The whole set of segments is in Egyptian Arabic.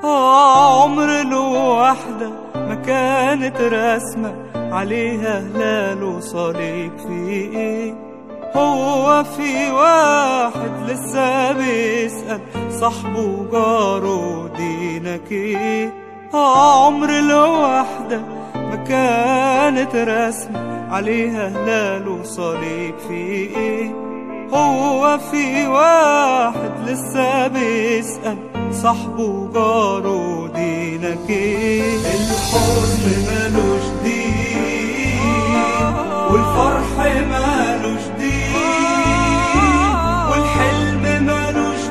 آه عمر الوحدة ما كانت رسمة عليها هلال وصليب في ايه هو في واحد لسه بيسأل صاحبه جاره دينك ايه آه عمر الوحدة ما كانت رسمة عليها هلال وصليب في ايه هو في واحد لسه بيسأل صاحبه جاره دينك ايه الحزن مالوش دين والفرح مالوش دين والحلم مالوش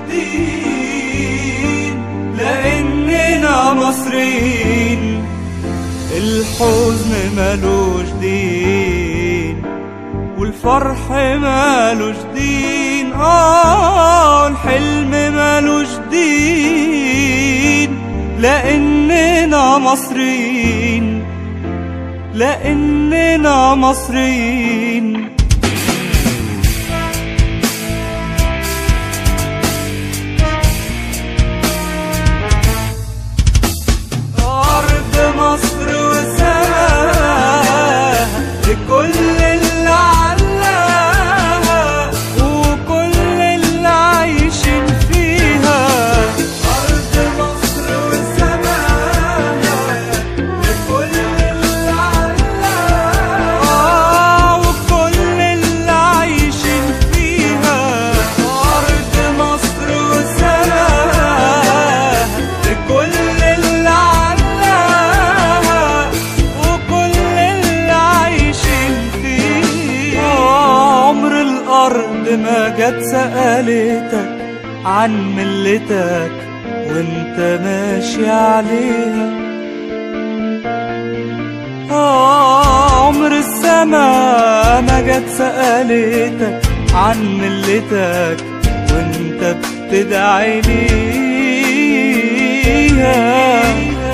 دين لأننا مصريين الحزن مالوش دين والفرح مالوش دين اه الحلم مالوش دين لاننا مصريين لاننا مصريين أرض مصر وسماها لكل اللي علاها وكل اللي عايشين فيها أرض مصر وسماها لكل اللي علاها وكل اللي عايشين فيها أرض مصر وسماها لكل اللي علاها وكل اللي عايشين فيها عمر الأرض ما جت سألتك عن ملتك وانت ماشي عليها آه عمر السما ما جت سألتك عن ملتك وانت بتدعي ليها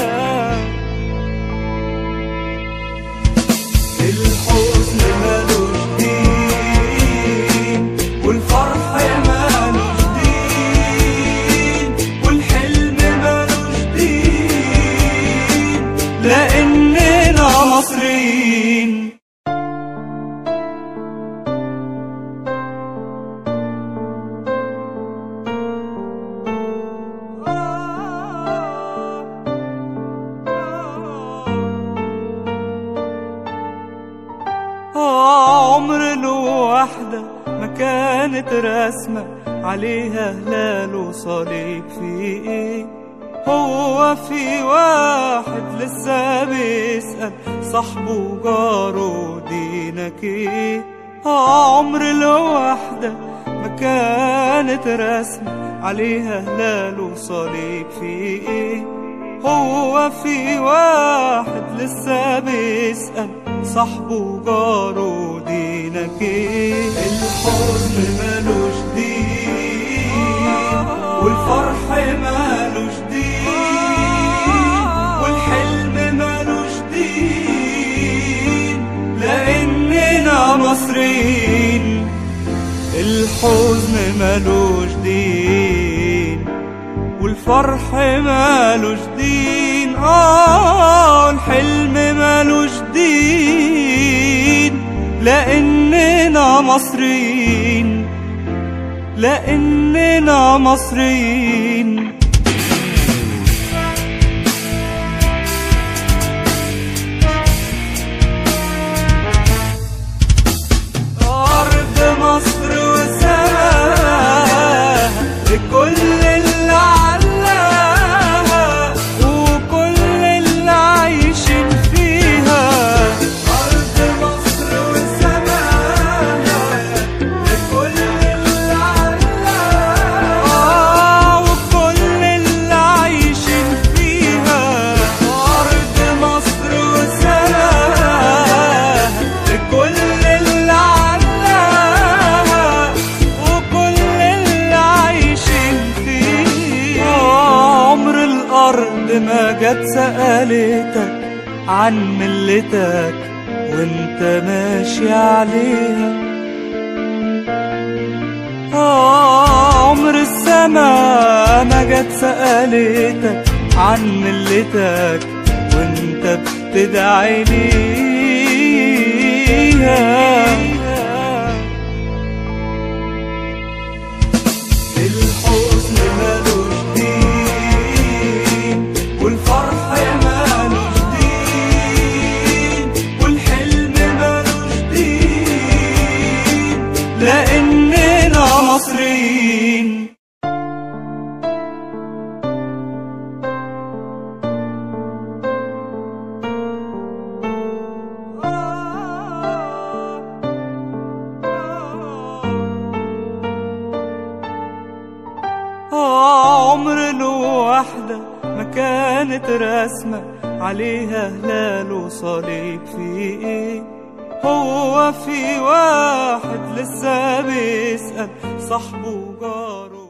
الحزن مالوش دين والفرح مالوش دين والحلم مالوش دين لأننا مصريين آه عمر الوحدة ما كانت رسمة عليها هلال وصليب في ايه هو في واحد لسه بيسأل صاحبه جاره دينك ايه آه عمر الوحدة ما كانت رسمة عليها هلال وصليب في ايه هو في واحد لسه بيسأل صاحبه جاره دينك ايه الحزن مالوش دين والفرح مالوش دين والحلم مالوش دين لأننا مصريين الحزن مالوش دين والفرح مالوش دين اه الحلم مالوش دين لأننا مصريين لأننا مصريين أرض مصر وسماها لكل اللي علاها وكل اللي عايشين فيها أرض مصر وسماها لكل اللي علاها وكل اللي عايشين فيها أرض مصر وسماها لكل اللي علاها وكل اللي عايشين فيها عمر الأرض ما جت سألتك عن ملتك وانت ماشي عليها آه عمر السما ما جت سألتك عن ملتك وانت بتدعي ليها الحزن مالوش دين والفرح مالوش دين والحلم مالوش دين لأننا مصريين آه عمر الوحدة ما كانت رسمة عليها هلال وصليب في ايه هو في واحد لسه بيسأل صاحبه جاره